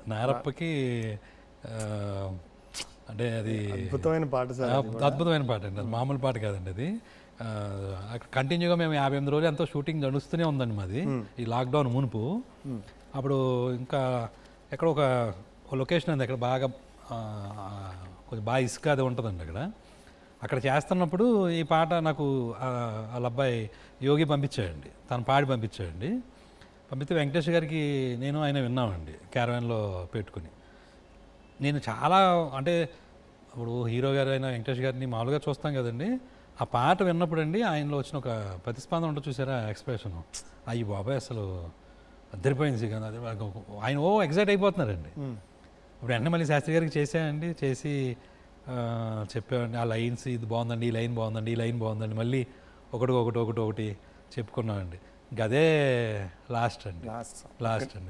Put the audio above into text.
నారప్పకి ఆ, అంటే అది అద్భుతమైన పాట సార్ ఆ, అద్భుతమైన పాట అండి అది మామూలు పాట కాదండి అది ఆ, అక్కడ కంటిన్యూగా మేము యాభై ఎనిమిది రోజులు ఎంతో షూటింగ్ నడుస్తూనే ఉందండి మాది ఈ లాక్డౌన్ మునుపు అప్పుడు ఇంకా ఎక్కడ ఒక ఒక లొకేషన్ ఉంది అక్కడ బాగా ఆ, ఆ, కొంచెం బాగా ఇసుక అది ఉంటుందండి అక్కడ అక్కడ చేస్తున్నప్పుడు ఈ పాట నాకు ఆ, వాళ్ళ అబ్బాయి యోగి పంపించాడండి తను పాడి పంపించాడండి పంపిస్తే వెంకటేష్ గారికి నేను ఆయన విన్నామండి క్యారవాన్లో పెట్టుకుని నేను చాలా అంటే ఇప్పుడు హీరో గారు అయిన వెంకటేష్ గారిని మామూలుగా చూస్తాం కదండి ఆ పాట విన్నప్పుడు అండి ఆయనలో వచ్చిన ఒక ప్రతిస్పందన ఉంటుంది చూసారా ఎక్స్ప్రెషన్ అయ్యి బాబాయ్ అసలు అద్దరిపోయింది శ్రీకాంత్ అది ఒక- ఆయన ఓ ఎగ్జైట్ అయిపోతున్నారండి ఇప్పుడు వెంటనే మళ్ళీ శాస్త్రి గారికి చేసామండి చేసి ఆ, చెప్పామండి ఆ లైన్స్ ఇది బాగుందండి ఈ లైన్ బాగుందండి ఈ లైన్ బాగుందండి మళ్ళీ ఒకటి ఒకటి ఒకటి ఒకటి చెప్పుకున్నామండి ఇంకా అదే లాస్ట్ అండి లాస్ట్ లాస్ట్ అండి